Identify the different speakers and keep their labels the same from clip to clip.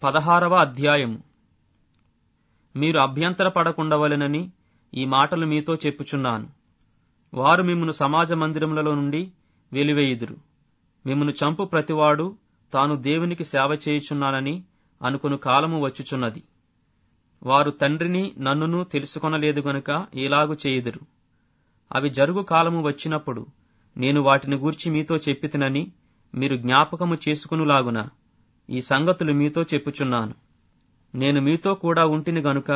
Speaker 1: పదహారవ అధ్యాయము మీరు అభ్యంతర పడకుండవలెనని ఈ మాటలు మీతో చెప్పుచున్నాను వారు మిమ్మను సమాజ మందిరములలో నుండి వెలివేయుదురు మిమ్మను చంపు ప్రతివాడు తాను దేవునికి సేవ చేయుచున్నానని అనుకును కాలము వచ్చుచున్నది వారు తండ్రిని నన్నును తెలుసుకొనలేదు గనుక ఇలాగు చేయుదురు అవి జరుగు కాలము వచ్చినప్పుడు నేను వాటిని గూర్చి మీతో చెప్పితినని మీరు జ్ఞాపకము చేసుకునులాగున ఈ సంగతులు మీతో చెప్పుచున్నాను నేను మీతో కూడా ఉంటిని గనుక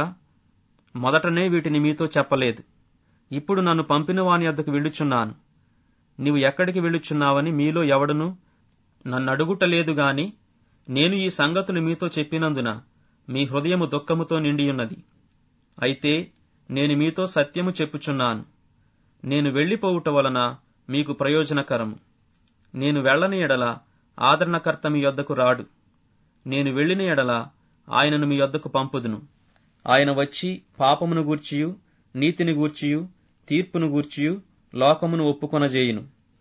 Speaker 1: మొదటనే వీటిని మీతో చెప్పలేదు ఇప్పుడు నన్ను పంపిన వాని వద్దకు వెళ్ళుచున్నాను నీవు ఎక్కడికి వెళ్ళుచున్నావని మీలో ఎవడను నన్ను అడుగుటలేదు గాని నేను ఈ సంగతులు మీతో చెప్పినందున మీ హృదయము దుఃఖముతో నిండియున్నది అయితే నేను మీతో సత్యము చెప్పుచున్నాను నేను వెళ్లిపోవుట వలన మీకు ప్రయోజనకరము నేను వెళ్ళని ఎడల ఆదరణకర్త మీ యొద్దకు రాడు నేను వెళ్ళిన ఎడల ఆయనను మీ యొద్దకు పంపుదును ఆయన వచ్చి పాపమును గూర్చియు నీతిని గూర్చియు తీర్పును గూర్చియు లోకమును ఒప్పుకొనజేయును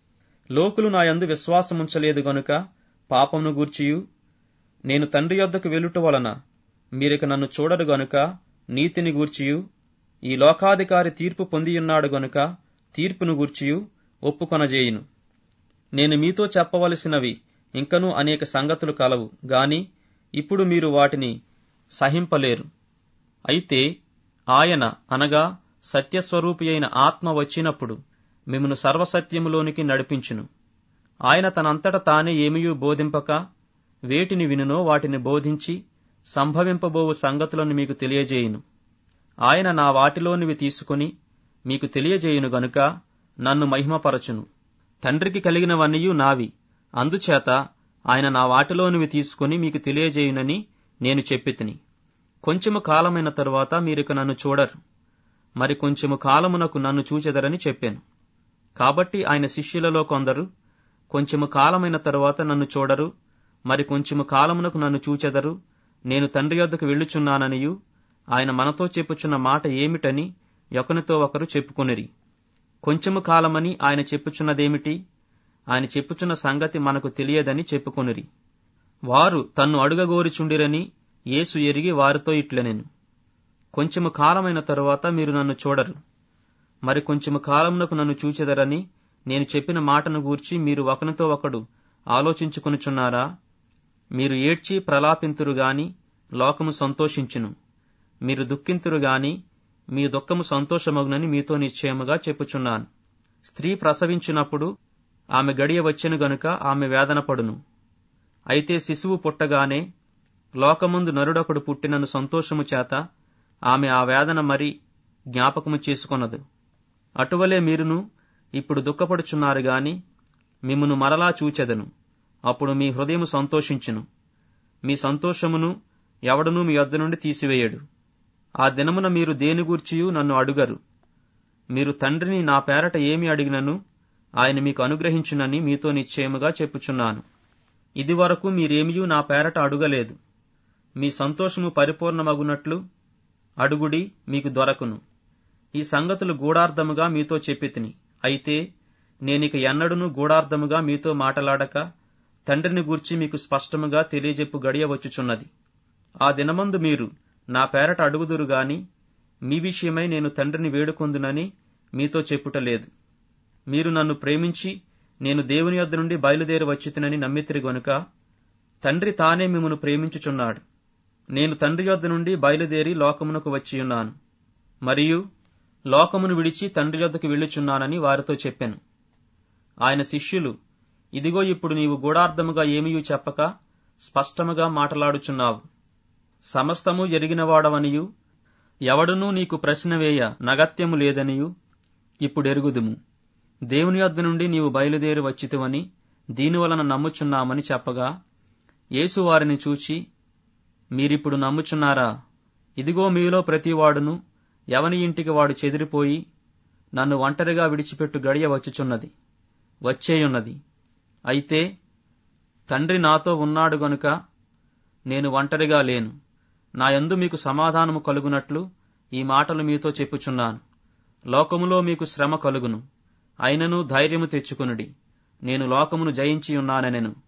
Speaker 1: లోకులు నా యందు విశ్వాసముంచలేదు గనుక పాపమును గూర్చియు నేను తండ్రి యొద్దకు వెళ్ళుట వలన మీరిక నన్ను చూడరు గనుక నీతిని గూర్చియు ఈ లోకాధికారి తీర్పు పొందియున్నాడు గనుక తీర్పును గూర్చియు ఒప్పుకొనజేయును నేను మీతో చెప్పవలసినవి ఇంకనూ అనేక సంగతులు కలవు గాని ఇప్పుడు మీరు వాటిని సహింపలేరు అయితే ఆయన అనగా సత్యస్వరూపి అయిన ఆత్మ వచ్చినప్పుడు మిమ్మను సర్వసత్యములోనికి నడిపించును ఆయన తనంతట తానే ఏమియూ బోధింపక వేటిని వినునో వాటిని బోధించి సంభవింపబోవు సంగతులను మీకు తెలియజేయును ఆయన నా వాటిలోనివి తీసుకుని మీకు తెలియజేయును గనుక నన్ను మహిమపరచును తండ్రికి కలిగినవన్నయూ నావి అందుచేత ఆయన నా వాటిలోనివి తీసుకుని మీకు తెలియజేయునని నేను చెప్పితిని కొంచెము కాలమైన తరువాత మీరిక నన్ను చూడరు మరి కొంచెము కాలమునకు నన్ను చూచెదరని చెప్పాను కాబట్టి ఆయన శిష్యులలో కొందరు కొంచెము కాలమైన తరువాత నన్ను చూడరు మరి కొంచెము కాలమునకు నన్ను చూచెదరు నేను తండ్రి యొద్దకు వెళ్ళుచున్నాననియు ఆయన మనతో చెప్పుచున్న మాట ఏమిటని ఒకనితో ఒకరు చెప్పుకొనిరి కొంచెము కాలమని ఆయన చెప్పుచున్నదేమిటి ఆయన చెప్పుచున్న సంగతి మనకు తెలియదని చెప్పుకొనిరి వారు తన్ను అడుగగోరుచుండిరని యేసు ఎరిగి వారితో ఇట్లనెను కొంచెము కాలమైన తరువాత మీరు నన్ను చూడరు మరి కొంచెము కాలమునకు నన్ను చూచెదరని నేను చెప్పిన మాటను గూర్చి మీరు ఒకనితో ఒకడు ఆలోచించుకొనుచున్నారా మీరు ఏడ్చి ప్రలాపింతురు గాని లోకము సంతోషించును మీరు దుఃఖింతురు గాని మీ దుఃఖము సంతోషమగునని మీతో నిశ్చయముగా చెప్పుచున్నాను స్త్రీ ప్రసవించినప్పుడు ఆమె గడియ వచ్చెను గనుక ఆమె వేదన పడును అయితే శిశువు పుట్టగానే లోకముందు నరుడొకడు పుట్టినను సంతోషము చేత ఆమె ఆ వేదన మరి జ్ఞాపకము చేసుకొనదు అటువలే మీరును ఇప్పుడు దుఃఖపడుచున్నారు గాని మిమ్మును మరలా చూచెదను అప్పుడు మీ హృదయము సంతోషించును మీ సంతోషమును ఎవడనూ మీ వద్ద నుండి తీసివేయడు ఆ దినమున మీరు దేని గూర్చియు నన్ను అడుగరు మీరు తండ్రిని నా పేరట ఏమి అడిగినను ఆయన మీకు అనుగ్రహించునని మీతో నిశ్చయముగా చెప్పుచున్నాను ఇదివరకు మీరేమియూ నా పేరట అడుగలేదు మీ సంతోషము పరిపూర్ణమగునట్లు అడుగుడి మీకు దొరకును ఈ సంగతులు గూఢార్థముగా మీతో చెప్పితిని అయితే నేనిక ఎన్నడూనూ గూఢార్థముగా మీతో మాటలాడక తండ్రిని గూర్చి మీకు స్పష్టముగా తెలియజెప్పు గడియ వచ్చుచున్నది ఆ దినమందు మీరు నా పేరట అడుగుదురు గాని మీ విషయమై నేను తండ్రిని వేడుకొందునని మీతో చెప్పుటలేదు మీరు నన్ను ప్రేమించి నేను దేవుని యొద్ద నుండి బయలుదేరి వచ్చితినని నమ్మితిరి గనుక తండ్రి తానే మిమ్మను ప్రేమించుచున్నాడు నేను తండ్రి యొద్ద నుండి బయలుదేరి లోకమునకు వచ్చియున్నాను మరియు లోకమును విడిచి తండ్రి యొద్దకు వెళ్ళుచున్నానని వారితో చెప్పాను ఆయన శిష్యులు ఇదిగో ఇప్పుడు నీవు గూఢార్థముగా ఏమీయూ చెప్పక స్పష్టముగా మాటలాడుచున్నావు సమస్తము ఎరిగినవాడవనియు ఎవడునూ నీకు ప్రశ్న వేయ నగత్యము లేదనియు ఇప్పుడెరుగుదుము దేవుని యొద్ద నుండి నీవు బయలుదేరి వచ్చితివని దీనివలన నమ్ముచున్నామని చెప్పగా యేసు వారిని చూచి మీరిప్పుడు నమ్ముచున్నారా ఇదిగో మీలో ప్రతివాడును ఎవని ఇంటికి వాడు చెదిరిపోయి నన్ను ఒంటరిగా విడిచిపెట్టు గడియ వచ్చుచున్నది వచ్చేయున్నది అయితే తండ్రి నాతో ఉన్నాడు గనుక నేను ఒంటరిగా లేను నా యందు మీకు సమాధానము కలుగునట్లు ఈ మాటలు మీతో చెప్పుచున్నాను లోకములో మీకు శ్రమ కలుగును అయినను ధైర్యము తెచ్చుకునుడి నేను లోకమును జయించి ఉన్నానెనెను